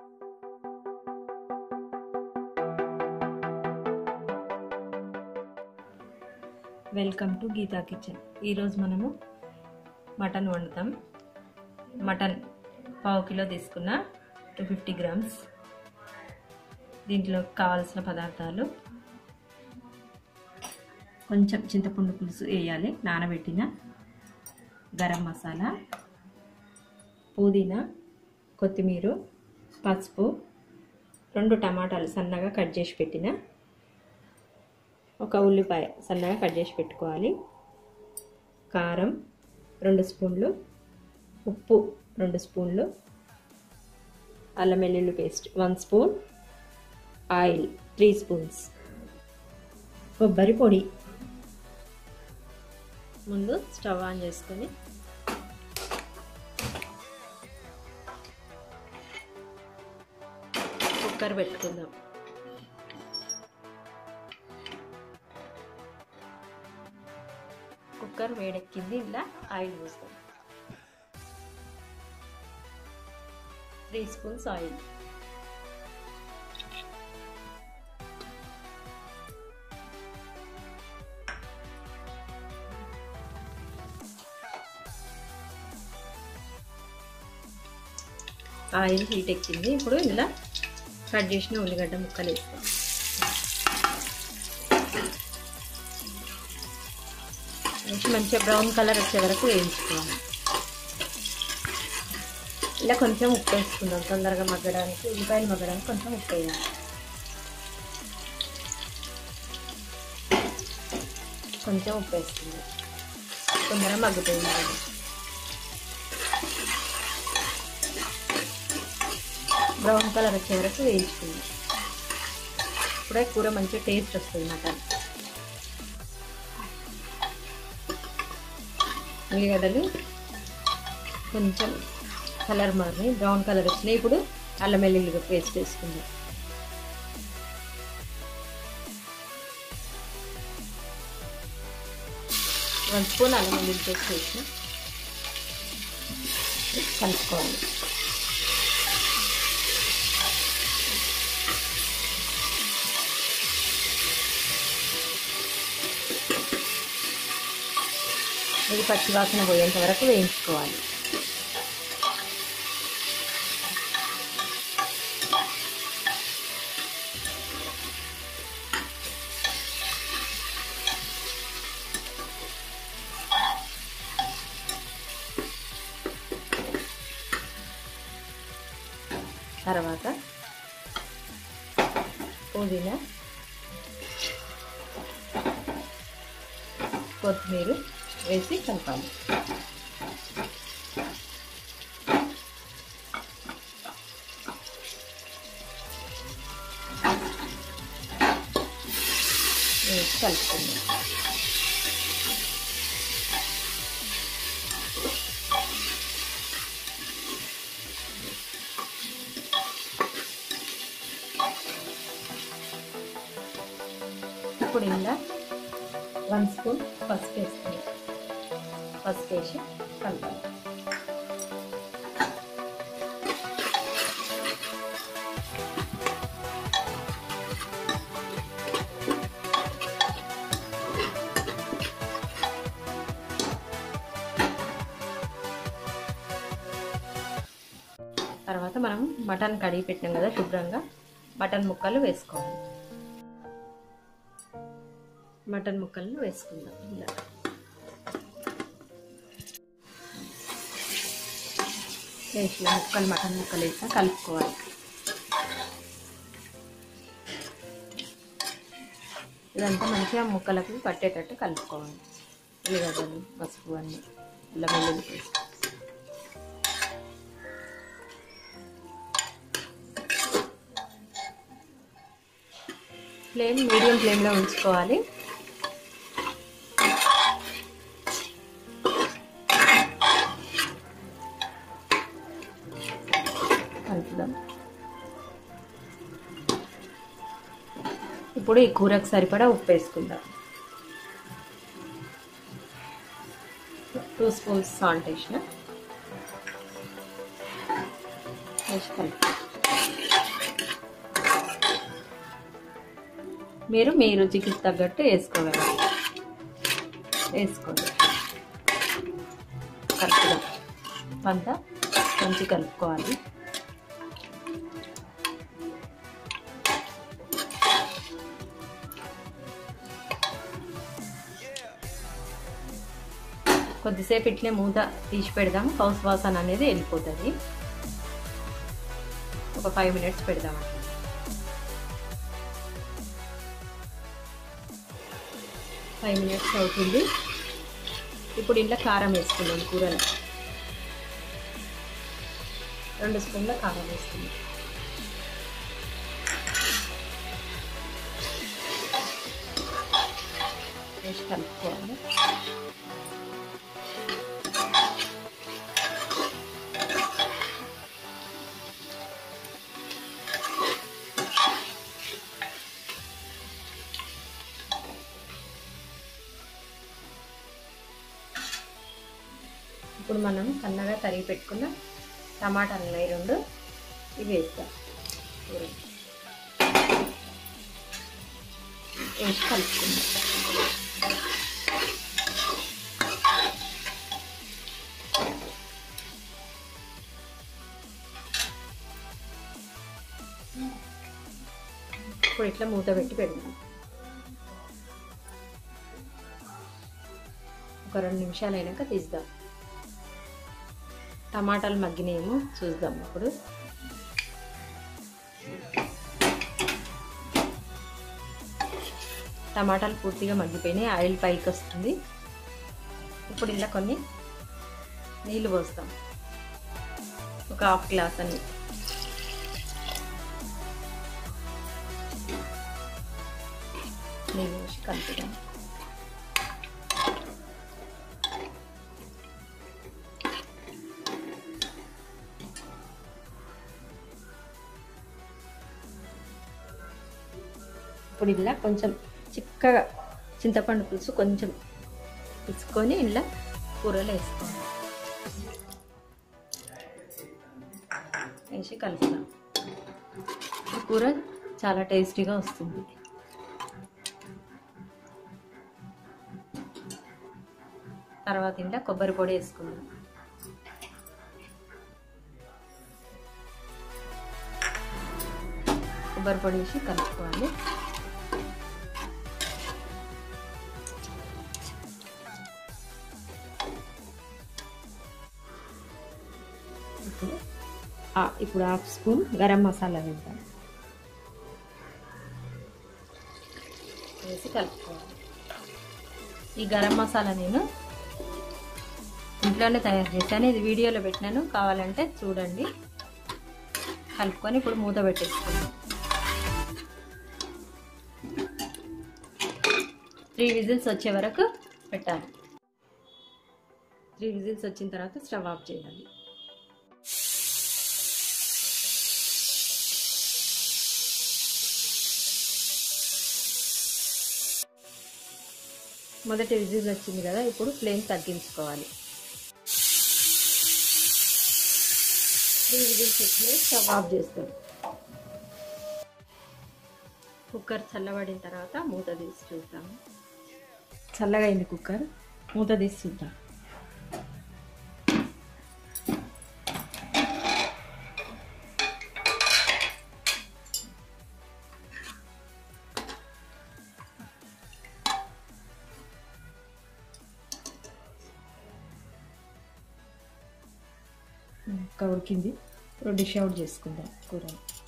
welcome to Gita kitchen ఈరోజు మనము mutton వండుతాం మటన్ పావు కిలో తీసుకున్న టూ ఫిఫ్టీ గ్రామ్స్ దీంట్లో కావాల్సిన పదార్థాలు కొంచెం చింతపండు పులుసు వేయాలి నానబెట్టిన గరం మసాలా పుదీనా కొత్తిమీర పసుపు రెండు టమాటాలు సన్నగా కట్ చేసి పెట్టిన ఒక ఉల్లిపాయ సన్నగా కట్ చేసి పెట్టుకోవాలి కారం రెండు స్పూన్లు ఉప్పు రెండు స్పూన్లు అల్లం వెల్లుల్లి paste one spoon oil three spoons కొబ్బరి పొడి ముందు స్టవ్ ఆన్ చేసుకొని కుక్కర్ పెట్టుకుందాం కుక్కర్ వేడెక్కింది ఇలా ఆయిల్ పోస్తాం three spoons oil oil heat ఎక్కింది ఇప్పుడు ఇలా కట్ చేసిన ఉల్లిగడ్డ ముక్కలు వేస్తాం వేసి మంచిగా బ్రౌన్ కలర్ వచ్చే వరకు వేయించుకోవాలి ఇలా కొంచెం ఉప్పు వేసుకుందాం తొందరగా మగ్గడానికి ఉల్లిపాయలు మగ్గడానికి కొంచెం ఉప్పు వేయాలి కొంచెం ఉప్పు వేస్తుంది తొందరగా మగ్గుతుంది బ్రౌన్ కలర్ వచ్చే వరకు వేయించుకుందాం ఇప్పుడే కూర మంచిగా టేస్ట్ వస్తుంది మటన్ ఉల్లిగడ్డలు కొంచెం కలర్ మారి బ్రౌన్ కలర్ వచ్చినాయి ఇప్పుడు అల్లం వెల్లుల్లి పేస్ట్ వేసుకుందాం వన్ స్పూన్ అల్లం వెల్లుల్లి పేస్ట్ వేసిన కలుపుకోవాలి ఇది పచ్చివాసన పోయేంత వరకు వేయించుకోవాలి తర్వాత పుదీనా కొత్తిమీర వేసి కలపాలి వేసి కలుపుకుందాం ఇప్పుడు ఇలా వన్ స్పూన్ పసుపు వేసుకుందాం పసుపు వేసి కలపాలి తర్వాత మనం మటన్ కడిగి పెట్టాం కదా శుభ్రంగా మటన్ ముక్కలు వేసుకోవాలి మటన్ ముక్కలను వేసుకుందాం ఇలా వేసిన ముక్కలు మటన్ ముక్కలు వేసా కలుపుకోవాలి ఇదంతా మంచిగా ముక్కలకు పట్టేటట్టు కలుపుకోవాలి ఉల్లిగడ్డలు పసుపు అన్నీ అల్లం వెల్లుల్లి పేస్ట్ ఫ్లేమ్ మీడియం ఫ్లేమ్లో ఉంచుకోవాలి కలుపుదాం ఇప్పుడు ఈ కూరకు సరిపడా ఉప్పు వేసుకుందాం టూ స్పూన్స్ సాల్ట్ వేసిన వేసి కలుపు మీరు మీ రుచికి తగ్గట్టు వేసుకోగలరు వేసుకోండి కలుపుదాం అంతా మంచి కలుపుకోవాలి కొద్దిసేపు ఇట్లే మూత తీసి పెడదాం హౌస్ వాసన అనేది వెళ్ళిపోతుంది ఒక ఫైవ్ మినిట్స్ పెడదాం అట్లా ఫైవ్ మినిట్స్ అవుతుంది ఇప్పుడు ఇంట్లో కారం వేసుకుందాం కూరలో రెండు స్పూన్ల కారం వేస్తుంది వేసి కలుపుకోవాలి ఇప్పుడు మనం సన్నగా తరిగి పెట్టుకున్న టమాటాలు ఉన్నాయి రెండు ఇవి వేస్తాం కూర వేసి కలుపుకుందాం ఇప్పుడు ఇట్లా మూత పెట్టి పెడదాం ఒక రెండు నిమిషాలు అయినాక తీద్దాం టమాటాలు మగ్గినేమో చూద్దాం ఇప్పుడు టమాటాలు పూర్తిగా మగ్గిపోయినాయి ఆయిల్ పైకి వస్తుంది ఇప్పుడు ఇలా కొన్ని నీళ్ళు పోస్తాం ఒక హాఫ్ గ్లాస్ అని నీళ్ళు వేసి కలుపుదాం ఇప్పుడు ఇలా కొంచెం చిక్కగా చింతపండు పులుసు కొంచెం తీసుకొని ఇలా కూరలో వేసుకోవాలి వేసి కలుపుదాం ఈ కూర చాలా టేస్టీగా వస్తుంది తర్వాత ఇంట్లో కొబ్బరి పొడి వేసుకుందాం కొబ్బరి పొడి వేసి కలుపుకోవాలి ఇప్పుడు ఇప్పుడు హాఫ్ స్పూన్ గరం మసాలా వేద్దాం వేసి కలుపుకోవాలి ఈ గరం మసాలా నేను ఇంట్లోనే తయారు చేశాను ఇది వీడియోలో పెట్టినాను కావాలంటే చూడండి కలుపుకొని ఇప్పుడు మూత పెట్టేసుకుందాం త్రీ విజిల్స్ వచ్చే వరకు పెట్టాలి త్రీ విజిల్స్ వచ్చిన తర్వాత స్టవ్ ఆఫ్ చేయాలి మొదటి విజిల్ వచ్చింది కదా ఇప్పుడు ఫ్లేమ్ తగ్గించుకోవాలి త్రీ విజిల్స్ వచ్చినాయి స్టవ్ ఆఫ్ చేస్తాం కుక్కర్ చల్లబడిన తర్వాత మూత తీసి చూద్దాం చల్లగా అయింది కుక్కర్ మూత తీసి చూద్దాం ఇంకా ఉడికింది ఇప్పుడు డిష్ అవుట్ చేసుకుందాం కూర